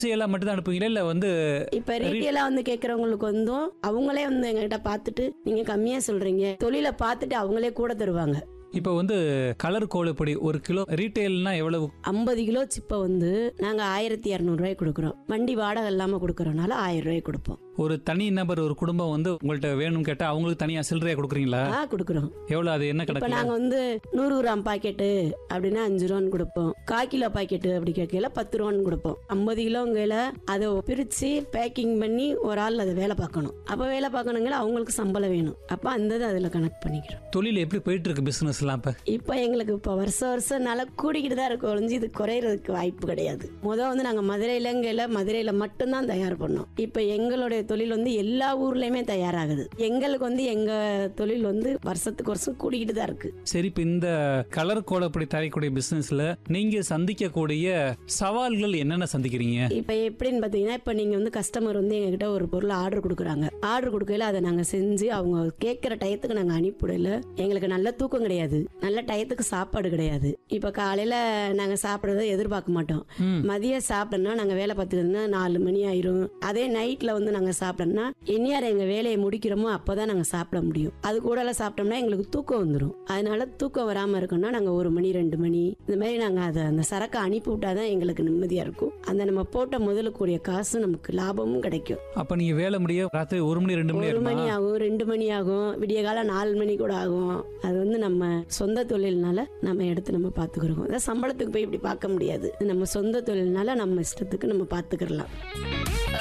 எல்லாம் மட்டும் தான் அனுப்புவீங்களா இல்ல வந்து இப்ப ரீட்டெயிலா வந்து கேக்குறவங்களுக்கு வந்தும் அவங்களே வந்து எங்ககிட்ட பார்த்துட்டு நீங்க கம்மியா சொல்றீங்க தொழிலை பார்த்துட்டு அவங்களே கூட தருவாங்க இப்ப வந்து கலர் கோழிப்பொடி ஒரு கிலோ ரீட்டைல்னா எவ்வளவு ஐம்பது கிலோ சிப்பை வந்து நாங்க ஆயிரத்தி இரநூறுவாய்க்கு கொடுக்குறோம் வண்டி வாடகை இல்லாம கொடுக்கறனால ஆயிரம் ரூபாய்க்கு கொடுப்போம் ஒரு தனி நபர் ஒரு குடும்பம் வந்து உங்கள்ட்ட வேணும்னு கேட்டா அவங்களுக்கு தனியா சில்லறையா கொடுக்குறீங்களா ஆ கொடுக்குறோம் எவ்வளவு அது என்ன இப்ப கணக்கு நாங்க வந்து நூறு கிராம் பாக்கெட்டு அப்படின்னா அஞ்சு ரூபான்னு கொடுப்போம் கால் கிலோ பாக்கெட்டு அப்படி கேட்கல பத்து ரூபான்னு கொடுப்போம் ஐம்பது கிலோங்கையில அதை பிரிச்சு பேக்கிங் பண்ணி ஒரு ஆள் அதை வேலை பார்க்கணும் அப்ப வேலை பார்க்கணுங்கள அவங்களுக்கு சம்பளம் வேணும் அப்ப அந்த இதை அதுல கனெக்ட் பண்ணிக்கிறோம் தொழில் எப்படி போயிட்டு இருக்கு பிசினஸ் எல்லாம் இப்ப இப்ப எங்களுக்கு இப்ப வருஷம் வருஷம் நல்லா கூடிக்கிட்டு தான் இருக்கு ஒழிஞ்சு இது குறையறதுக்கு வாய்ப்பு கிடையாது முத வந்து நாங்க மதுரையிலங்கையில மதுரையில மட்டும்தான் தயார் பண்ணோம் இப்ப எங்களுடைய தொழில் வந்து எல்லா ஊர்லயுமே தயாராகுது எங்களுக்கு வந்து எங்க தொழில் வந்து வருஷத்துக்கு வருஷம் கூடிக்கிட்டு தான் இருக்கு சரி இப்ப இந்த கலர் கோலப்பொடி தயாரிக்கக்கூடிய பிசினஸ்ல நீங்க சந்திக்கக்கூடிய சவால்கள் என்னென்ன சந்திக்கிறீங்க இப்ப எப்படின்னு பாத்தீங்கன்னா இப்ப நீங்க வந்து கஸ்டமர் வந்து எங்ககிட்ட ஒரு பொருள் ஆர்டர் கொடுக்குறாங்க ஆர்டர் கொடுக்கையில அதை நாங்க செஞ்சு அவங்க கேட்கிற டயத்துக்கு நாங்க அனுப்பிவிடல எங்களுக்கு நல்ல தூக்கம் கிடையாது நல்ல டயத்துக்கு சாப்பாடு கிடையாது இப்ப காலையில நாங்க சாப்பிடறத எதிர்பார்க்க மாட்டோம் ம். மதியம் சாப்பிடணும்னா நாங்க வேலை பார்த்துருந்தா நாலு மணி ஆயிரும் அதே நைட்ல வந்து நாங்க சாப்பிடணும்னா எந்நேரம் எங்க வேலையை முடிக்கிறோமோ அப்பதான் நாங்க சாப்பிட முடியும் அது கூட எல்லாம் சாப்பிட்டோம்னா எங்களுக்கு தூக்கம் வந்துடும் அதனால தூக்கம் வராம இருக்கணும்னா நாங்க ஒரு மணி ரெண்டு மணி இந்த மாதிரி நாங்க அதை அந்த சரக்கை அனுப்பி விட்டாதான் எங்களுக்கு நிம்மதியா இருக்கும் அந்த நம்ம போட்ட முதலுக்குரிய காசு நமக்கு லாபமும் கிடைக்கும் அப்ப நீங்க வேலை முடிய ராத்திரி ஒரு மணி ரெண்டு மணி ஒரு ஆகுமா மணி ஆகும் ரெண்டு மணி ஆகும் விடிய காலம் நாலு மணி கூட ஆகும் அது வந்து நம்ம சொந்த தொழில்னால நம்ம எடுத்து நம்ம பாத்துக்கிறோம் அதான் சம்பளத்துக்கு போய் இப்படி பார்க்க முடியாது இது நம்ம சொந்த தொழில்னால நம்ம இஷ்டத்துக்கு நம்ம பாத்துக்கிறலாம்